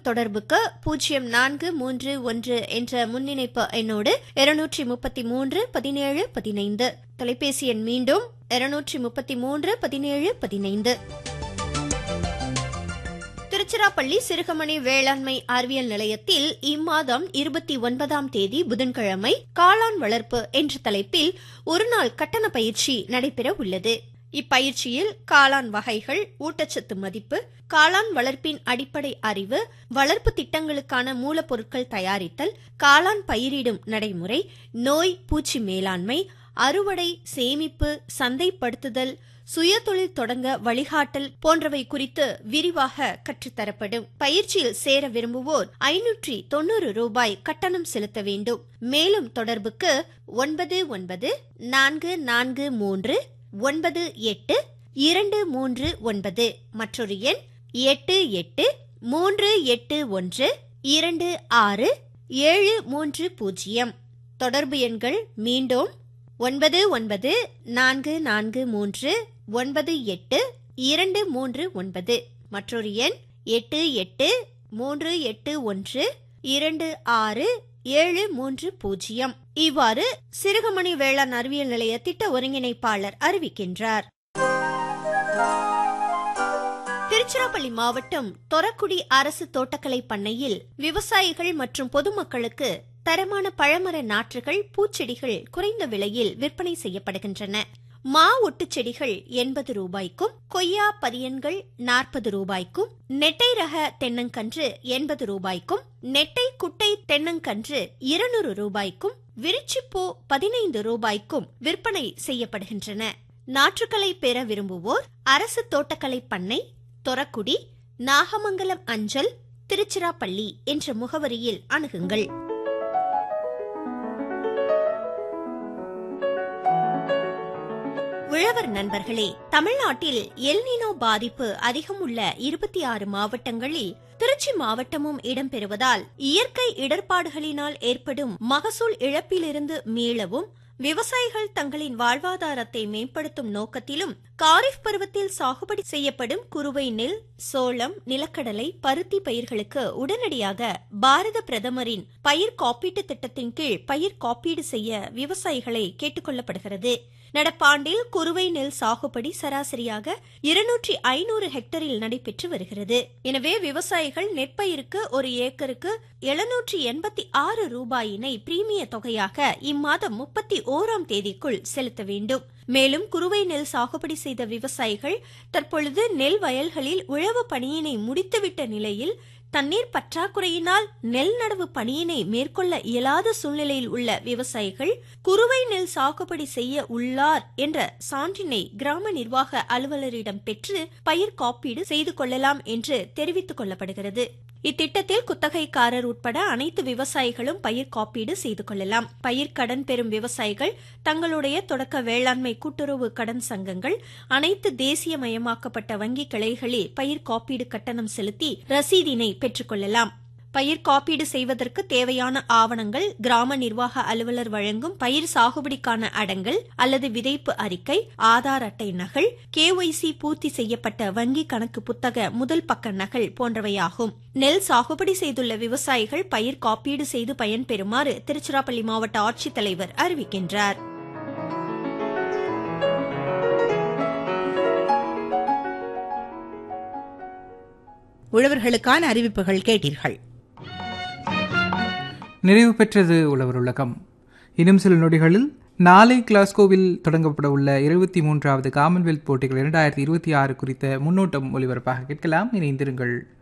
தொடர்புக்கு பூஜ்ஜியம் நான்கு மூன்று ஒன்று என்ற முன்னிணைப்பு எண்ணோடு இருநூற்றி முப்பத்தி மூன்று பதினேழு பதினைந்து தொலைபேசி எண் மீண்டும் இருநூற்றி முப்பத்தி மூன்று பதினேழு பதினைந்து திருச்சிராப்பள்ளி சிறுகமணி வேளாண்மை அறிவியல் நிலையத்தில் இம்மாதம் இருபத்தி ஒன்பதாம் தேதி புதன்கிழமை காளான் வளர்ப்பு என்ற தலைப்பில் ஒருநாள் கட்டண பயிற்சி நடைபெற உள்ளது இப்பயிற்சியில் காளான் வகைகள் ஊட்டச்சத்து மதிப்பு காளான் வளர்ப்பின் அடிப்படை அறிவு வளர்ப்பு திட்டங்களுக்கான மூலப்பொருட்கள் தயாரித்தல் காளான் பயிரிடும் நடைமுறை நோய் பூச்சி மேலாண்மை அறுவடை சேமிப்பு சந்தைப்படுத்துதல் சுயதொழில் தொடங்க வழிகாட்டல் போன்றவை குறித்து விரிவாக கற்றுத்தரப்படும் பயிற்சியில் சேர விரும்புவோர் ஐநூற்றி தொண்ணூறு ரூபாய் கட்டணம் செலுத்த வேண்டும் மேலும் தொடர்புக்கு ஒன்பது ஒன்பது நான்கு நான்கு மூன்று ஒன்பது எட்டு இரண்டு மூன்று ஒன்பது மற்றொரு எண் எட்டு எட்டு மூன்று எட்டு ஒன்று இரண்டு ஆறு ஏழு மூன்று பூஜ்ஜியம் தொடர்பு எண்கள் மீண்டும் ஒன்பது ஒன்பது நான்கு நான்கு மூன்று ஒன்பது எட்டு இரண்டு மூன்று ஒன்பது மற்றொரு எண் எட்டு எட்டு மூன்று எட்டு ஒன்று இரண்டு ஆறு ஏழு மூன்று பூஜ்ஜியம் இவ்வாறு சிறுகமணி வேளாண் அறிவியல் நிலைய திட்ட ஒருங்கிணைப்பாளர் அறிவிக்கின்றார் திருச்சிராப்பள்ளி மாவட்டம் தொரக்குடி அரசு தோட்டக்கலை பண்ணையில் விவசாயிகள் மற்றும் பொதுமக்களுக்கு தரமான பழமர நாற்றுகள் பூச்செடிகள் குறைந்த விலையில் விற்பனை செய்யப்படுகின்றன மா ஒட்டு செடிகள் எண்பது ரூபாய்க்கும் கொய்யா பதியன்கள் நாற்பது ரூபாய்க்கும் நெட்டை ரக தென்னங்கன்று எண்பது ரூபாய்க்கும் நெட்டை குட்டை தென்னங்கன்று இருநூறு ரூபாய்க்கும் விரிச்சிப்பூ பதினைந்து ரூபாய்க்கும் விற்பனை செய்யப்படுகின்றன நாற்றுக்களை பெற விரும்புவோர் அரசு தோட்டக்கலை பண்ணை தொரக்குடி நாகமங்கலம் அஞ்சல் திருச்சிராப்பள்ளி என்ற முகவரியில் அணுகுங்கள் உழவர் நண்பர்களே தமிழ்நாட்டில் எல்னினோ பாதிப்பு அதிகம் உள்ள இருபத்தி ஆறு மாவட்டங்களில் திருச்சி மாவட்டமும் இடம்பெறுவதால் இயற்கை இடர்பாடுகளினால் ஏற்படும் மகசூல் இழப்பிலிருந்து மீளவும் விவசாயிகள் தங்களின் வாழ்வாதாரத்தை மேம்படுத்தும் நோக்கத்திலும் காரிஃப் பருவத்தில் சாகுபடி செய்யப்படும் குறுவை நெல் சோளம் நிலக்கடலை பருத்தி பயிர்களுக்கு உடனடியாக பாரத பிரதமரின் பயிர் காப்பீட்டு திட்டத்தின் கீழ் பயிர் காப்பீடு செய்ய விவசாயிகளை கேட்டுக்கொள்ளப்படுகிறது நடப்பாண்டில் குறுவை நெல் சாகுபடி சராசரியாக இருநூற்றி ஐநூறு ஹெக்டரில் நடைபெற்று வருகிறது எனவே விவசாயிகள் நெற்பயிருக்கு ஒரு ஏக்கருக்கு எழுநூற்றி எண்பத்தி ஆறு ரூபாயினை பிரீமிய தொகையாக இம்மாதம் முப்பத்தி ஓராம் தேதிக்குள் செலுத்த வேண்டும் மேலும் குறுவை நெல் சாகுபடி செய்த விவசாயிகள் தற்பொழுது நெல் வயல்களில் உழவு பணியினை முடித்துவிட்ட நிலையில் தண்ணீர் பற்றாக்குறையினால் நெல் நடவு பணியினை மேற்கொள்ள இயலாத சூழ்நிலையில் உள்ள விவசாயிகள் குறுவை நெல் சாகுபடி செய்ய உள்ளார் என்ற சான்றினை கிராம நிர்வாக அலுவலரிடம் பெற்று பயிர் காப்பீடு செய்து கொள்ளலாம் என்று தெரிவித்துக் கொள்ளப்படுகிறது இத்திட்டத்தில் குத்தகைக்காரர் உட்பட அனைத்து விவசாயிகளும் பயிர் காப்பீடு செய்து கொள்ளலாம் பயிர் கடன் பெறும் விவசாயிகள் தங்களுடைய தொடக்க வேளாண்மை கூட்டுறவு கடன் சங்கங்கள் அனைத்து தேசியமயமாக்கப்பட்ட வங்கி கிளைகளில் பயிர் காப்பீடு கட்டணம் செலுத்தி ரசீதினை பெற்றுக் கொள்ளலாம் பயிர் காப்பீடு செய்வதற்கு தேவையான ஆவணங்கள் கிராம நிர்வாக அலுவலர் வழங்கும் பயிர் சாகுபடிக்கான அடங்கல் அல்லது விதைப்பு அறிக்கை ஆதார் அட்டை நகல் கேஒய்சி பூர்த்தி செய்யப்பட்ட வங்கி கணக்கு புத்தக முதல் பக்க நகல் போன்றவையாகும் நெல் சாகுபடி செய்துள்ள விவசாயிகள் பயிர் காப்பீடு செய்து பயன்பெறுமாறு திருச்சிராப்பள்ளி மாவட்ட ஆட்சித்தலைவர் அறிவிக்கின்றார் உழவர்களுக்கான அறிவிப்புகள் கேட்டீர்கள் நிறைவு பெற்றது உழவர் உலகம் இன்னும் சில நொடிகளில் நாளை கிளாஸ்கோவில் தொடங்கப்பட உள்ள இருபத்தி மூன்றாவது காமன்வெல்த் போட்டிகள் இரண்டாயிரத்தி இருபத்தி ஆறு குறித்த முன்னோட்டம் ஒலிபரப்பாக கேட்கலாம் இணைந்திருங்கள்